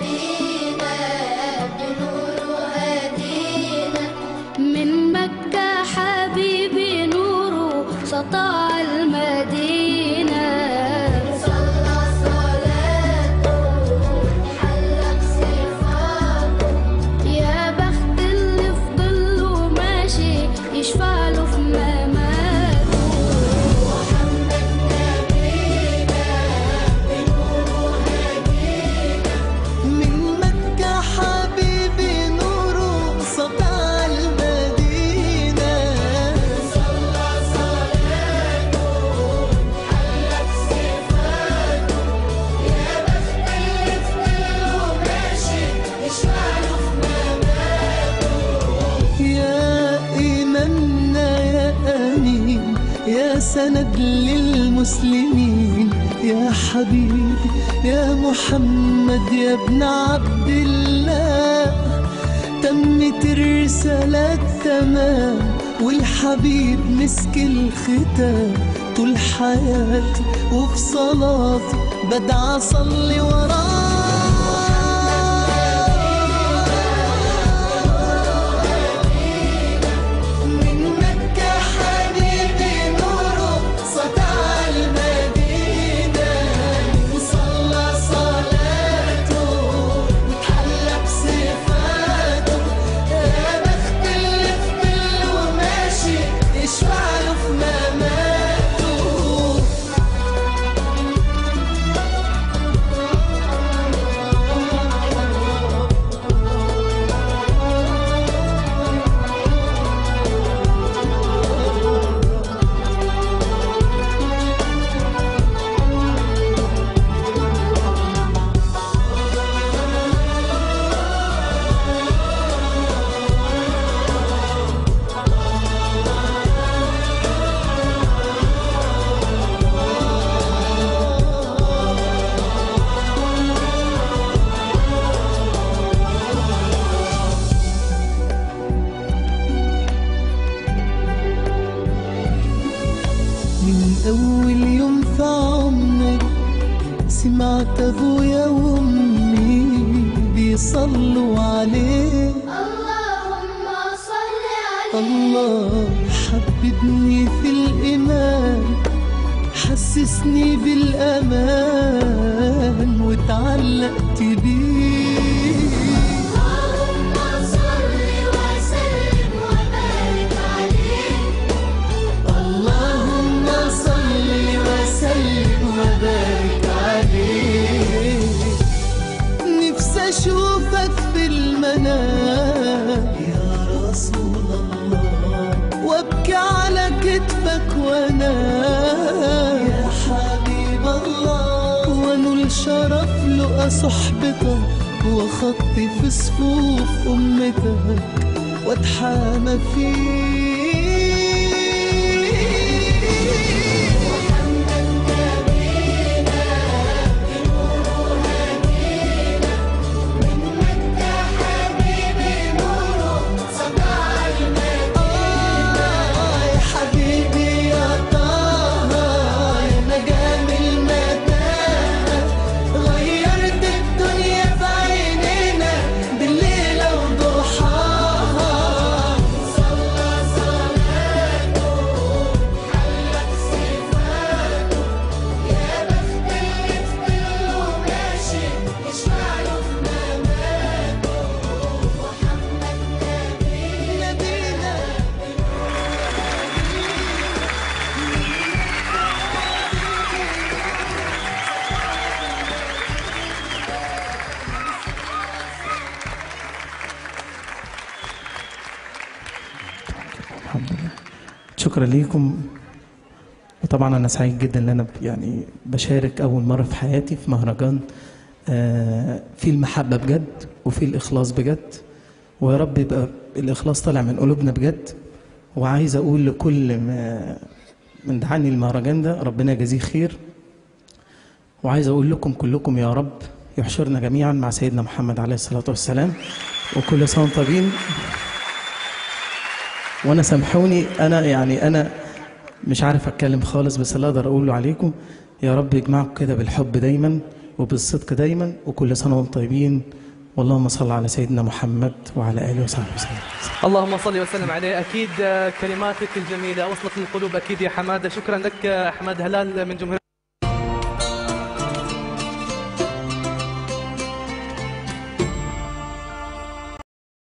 المدينة بنور هدينا من مكة حبيبي نوره سطع المدينة صلى صلاته حلى بصفاته يا بخت اللي في ظله ماشي يشفع له في مماته محمد نبينا بنور هدينا من مكة حبيبي نوره سطع المدينة صلى صلاته حلى بصفاته يا بخت اللي في ظله ماشي يشفع له في مماته يا إمامنا يا أمين يا سند للمسلمين يا حبيبي يا محمد يا ابن عبد الله تمت الرسالة تمام والحبيب مسك الختام طول حياتي وفي صلاتي بدعى أصلي وراه من مكة حبيبي نوره سطع المدينة وصلى صلاته وتحلى بصفاته يا بخت اللي في ظله ماشي يشفع له في مماته من أول يوم في عمري سمعت أبويا وأمي بيصلوا عليه اللهم صل عليه الله حببني في الإيمان حسسني بالأمان وتعلقت بيه اللهم صل وسلم وبارك عليه اللهم صل وسلم وبارك عليه نفسي اشوفك في المنام يا رسول الله وابكي على كتفك وانام يا حبيب الله وانول شرف لقى صحبتك وخطي في صفوف امتك واتحامى فيك محمد نبينا بنور هدينا من مكة حبيبي نوره سطع المدينة يا حبيبي يا طه يا نجم المتاهة غيرت الدنيا في عينينا بالليلة وضحاها صلى صلاته حلى بصفاته يا بخت اللي في ظله ماشي يشفع له في مماته محمد نبينا نبينا الحمد لله شكرا ليكم وطبعا انا سعيد جدا ان انا يعني بشارك اول مره في حياتي في مهرجان آه، في المحبه بجد وفي الاخلاص بجد ويا رب يبقى الاخلاص طالع من قلوبنا بجد وعايز اقول لكل ما من دعاني المهرجان ده ربنا يجازيه خير وعايز اقول لكم كلكم يا رب يحشرنا جميعا مع سيدنا محمد عليه الصلاه والسلام وكل سنه وانتم طيبين وانا سامحوني انا يعني انا مش عارف اتكلم خالص بس اللي اقدر اقوله عليكم يا رب يجمعكم كده بالحب دايما وبالصدق دايما وكل سنة وانتم طيبين واللهم صل على سيدنا محمد وعلى آله وصحبه وسلم اللهم صل وسلم عليه اكيد آه، كلماتك الجميله وصلت للقلوب اكيد يا حماده شكرا لك آه، احمد هلال من جمهوريه